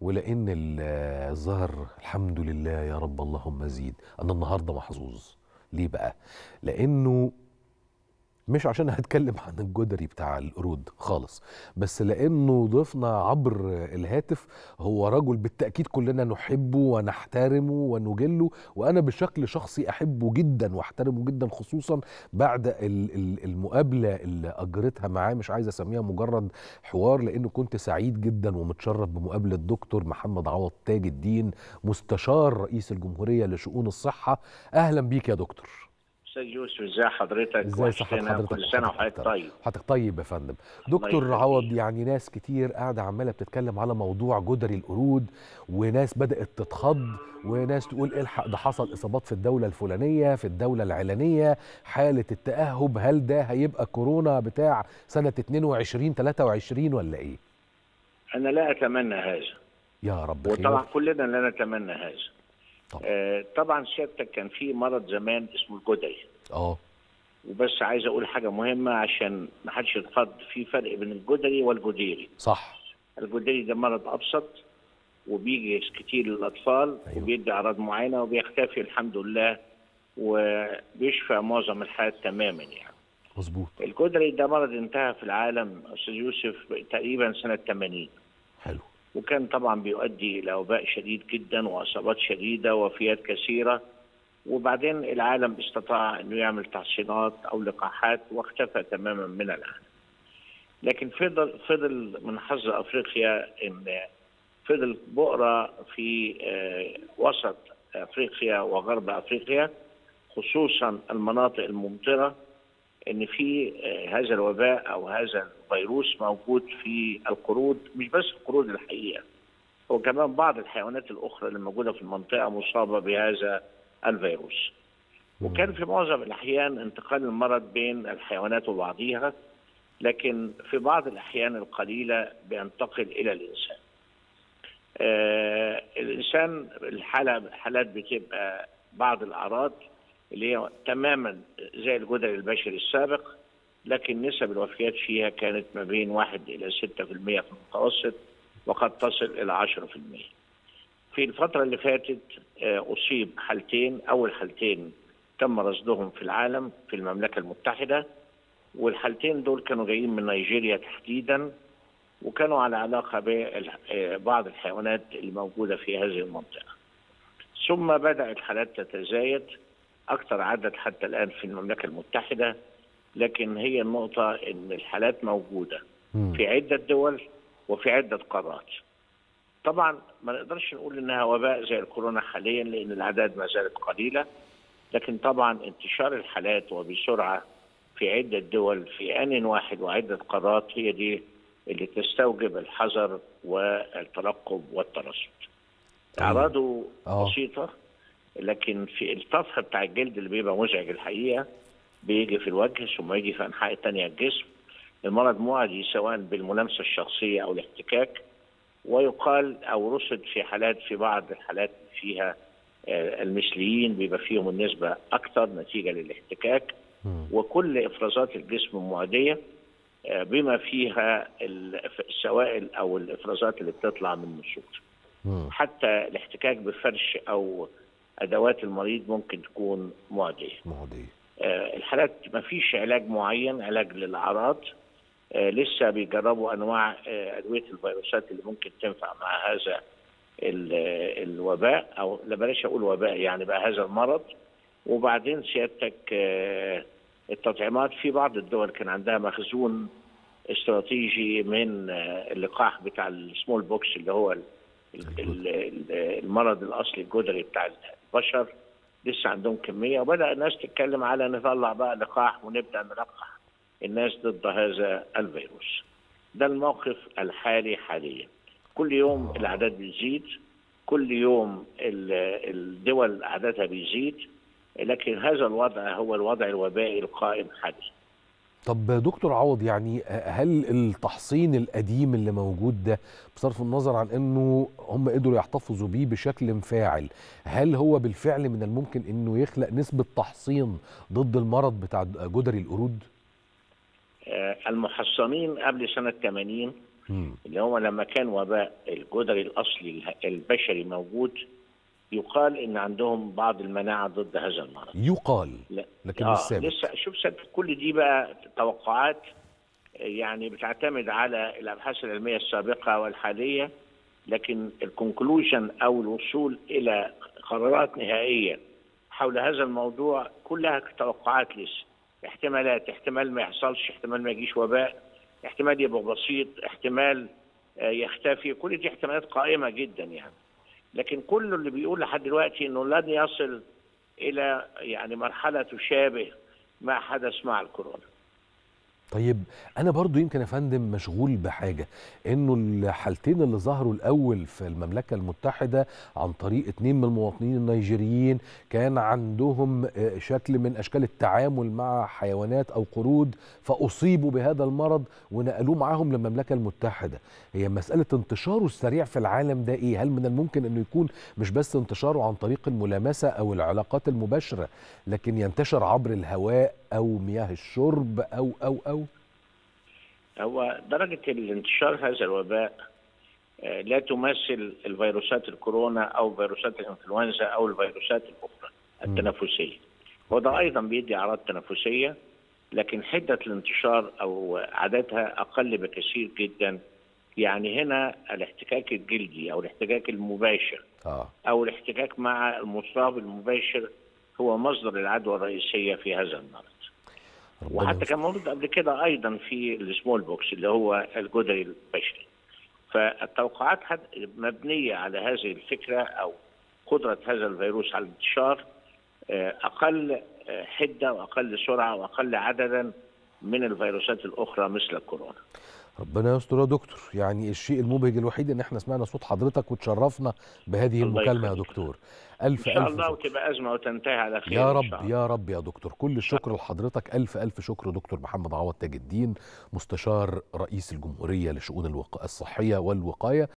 ولان ال- الظهر الحمد لله يا رب اللهم زيد انا النهارده محظوظ ليه بقى لانه مش عشان هتكلم عن الجدري بتاع القرود خالص بس لانه ضيفنا عبر الهاتف هو رجل بالتاكيد كلنا نحبه ونحترمه ونجله وانا بشكل شخصي احبه جدا واحترمه جدا خصوصا بعد ال- ال- المقابله اللي اجرتها معاه مش عايز اسميها مجرد حوار لانه كنت سعيد جدا ومتشرف بمقابله دكتور محمد عوض تاج الدين مستشار رئيس الجمهوريه لشؤون الصحه اهلا بيك يا دكتور استاذ يوسف ازي حضرتك ازاي صحة وحشتنا حضرتك كل سنه وحضرتك وحضرتك طيب حضرتك طيب يا فندم الله دكتور يخليك. عوض يعني ناس كتير قاعدة عمالة بتتكلم على موضوع جدري القرود وناس بدأت تتخض وناس تقول الحق ده حصل إصابات في الدولة الفلانية في الدولة العلانية حالة التأهب هل ده هيبقى كورونا بتاع سنة 22 23 ولا إيه؟ انا لا اتمنى هذا يا رب وطبعا خير كلنا لا نتمنى هذا طبعا. آه طبعا سيادتك كان في مرض زمان اسمه الجدري اه وبس عايز اقول حاجه مهمه عشان ما حدش يتخض في فرق بين الجدري والجديري صح الجدري ده مرض ابسط وبيجي كتير للاطفال أيوة. وبيدي اعراض معينه وبيختفي الحمد لله وبيشفى معظم الحالات تماما يعني مظبوط الجدري ده مرض انتهى في العالم استاذ يوسف تقريبا سنه 80 حلو وكان طبعا بيؤدي الى وباء شديد جدا واصابات شديده وفيات كثيره وبعدين العالم استطاع انه يعمل تحصينات او لقاحات واختفى تماما من العالم. لكن فضل فضل من حظ افريقيا ان فضل بؤره في آه، وسط افريقيا وغرب افريقيا خصوصا المناطق الممطره ان في آه، هذا الوباء او هذا الفيروس موجود في القرود مش بس القرود الحقيقه هو كمان بعض الحيوانات الاخرى اللي موجوده في المنطقه مصابه بهذا الفيروس وكان في معظم الاحيان انتقال المرض بين الحيوانات وبعضها لكن في بعض الاحيان القليله بينتقل الى الانسان آه الانسان الحاله حالات بتبقى بعض الاعراض اللي هي تماما زي الجدري البشري السابق لكن نسب الوفيات فيها كانت ما بين 1 الى 6% في المتوسط وقد تصل الى 10%. في الفترة اللي فاتت آه، أصيب حالتين أول حالتين تم رصدهم في العالم في المملكة المتحدة والحالتين دول كانوا جايين من نيجيريا تحديدا وكانوا على علاقة ببعض الحيوانات اللي موجودة في هذه المنطقة ثم بدأت الحالات تتزايد أكثر عدد حتى الآن في المملكة المتحدة لكن هي النقطة إن الحالات موجودة مم. في عدة دول وفي عدة قارات طبعا ما نقدرش نقول انها وباء زي الكورونا حاليا لان الاعداد ما زالت قليله لكن طبعا انتشار الحالات وبسرعه في عده دول في ان واحد وعده قارات هي دي اللي تستوجب الحذر والترقب والترصد. طيب. اعراضه آه. بسيطه لكن في الطفح بتاع الجلد اللي بيبقى مزعج الحقيقه بيجي في الوجه ثم يجي في انحاء تانية الجسم المرض معدي سواء بالملامسه الشخصيه او الاحتكاك ويقال او رصد في حالات في بعض الحالات فيها آه، المثليين بيبقى فيهم النسبه اكثر نتيجه للاحتكاك مم. وكل افرازات الجسم معديه آه، بما فيها ال- السوائل او الافرازات اللي بتطلع من النسور مم. حتى الاحتكاك بفرش او ادوات المريض ممكن تكون معديه معدي آه، الحالات ما فيش علاج معين علاج للاعراض آه، لسه بيجربوا انواع آه، ادويه الفيروسات اللي ممكن تنفع مع هذا ال- آه، الوباء او لا بلاش اقول وباء يعني بقى هذا المرض وبعدين سيادتك آه، التطعيمات في بعض الدول كان عندها مخزون استراتيجي من آه، اللقاح بتاع السمول بوكس اللي هو ال- ال- ال- ال- المرض الاصلي الجدري بتاع البشر لسه عندهم كميه وبدا الناس تتكلم على نطلع بقى لقاح ونبدا نلقح الناس ضد هذا الفيروس. ده الموقف الحالي حاليا. كل يوم الاعداد بتزيد كل يوم ال- الدول عددها بيزيد لكن هذا الوضع هو الوضع الوبائي القائم حاليا. طب دكتور عوض يعني هل التحصين القديم اللي موجود ده بصرف النظر عن انه هم قدروا يحتفظوا بيه بشكل فاعل هل هو بالفعل من الممكن انه يخلق نسبة تحصين ضد المرض بتاع جدري القرود؟ آه، المحصنين قبل سنة 80 مم. اللي هو لما كان وباء الجدري الاصلي اله- البشري موجود يقال ان عندهم بعض المناعه ضد هذا المرض يقال لا لكن آه مش ثابت لسه شوف سد كل دي بقى توقعات آه، يعني بتعتمد على الابحاث العلميه السابقه والحاليه لكن الكونكلوجن او الوصول الى قرارات نهائيه حول هذا الموضوع كلها توقعات لسه احتمالات احتمال ما يحصلش احتمال ما يجيش وباء احتمال يبقى بسيط احتمال آه، يختفي كل دي احتمالات قائمه جدا يعني لكن كل اللي بيقول لحد دلوقتي انه لن يصل الى يعني مرحله تشابه ما حدث مع الكورونا طيب انا برضو يمكن يا فندم مشغول بحاجه انه الحالتين اللي ظهروا الاول في المملكه المتحده عن طريق اتنين من المواطنين النيجيريين كان عندهم آه، شكل من اشكال التعامل مع حيوانات او قرود فاصيبوا بهذا المرض ونقلوه معاهم للمملكه المتحده هي مساله انتشاره السريع في العالم ده ايه هل من الممكن انه يكون مش بس انتشاره عن طريق الملامسه او العلاقات المباشره لكن ينتشر عبر الهواء او مياه الشرب او او او هو درجه الانتشار هذا الوباء آه، لا تمثل الفيروسات الكورونا او فيروسات الانفلونزا او الفيروسات الاخرى التنفسيه وده ايضا بيدي اعراض تنفسيه لكن حده الانتشار او عددها اقل بكثير جدا يعني هنا الاحتكاك الجلدي او الاحتكاك المباشر اه او الاحتكاك مع المصاب المباشر هو مصدر العدوى الرئيسيه في هذا المرض ربنا وحتى يستر. كان موجود قبل كده ايضا في السمول بوكس اللي هو الجدري البشري فالتوقعات حد- مبنيه على هذه الفكره او قدره هذا الفيروس على الانتشار آه، اقل آه، حده واقل سرعه واقل عددا من الفيروسات الاخرى مثل الكورونا ربنا يستر يا دكتور يعني الشيء المبهج الوحيد ان احنا سمعنا صوت حضرتك وتشرفنا بهذه الله المكالمه يا يخليك. دكتور ان الف شاء الف الله شكر. وتبقى ازمه وتنتهي على خير يا إن رب شاء الله. يا رب يا دكتور كل الشكر لحضرتك الف الف شكر دكتور محمد عوض تاج الدين مستشار رئيس الجمهوريه لشؤون الوقايه الصحيه والوقايه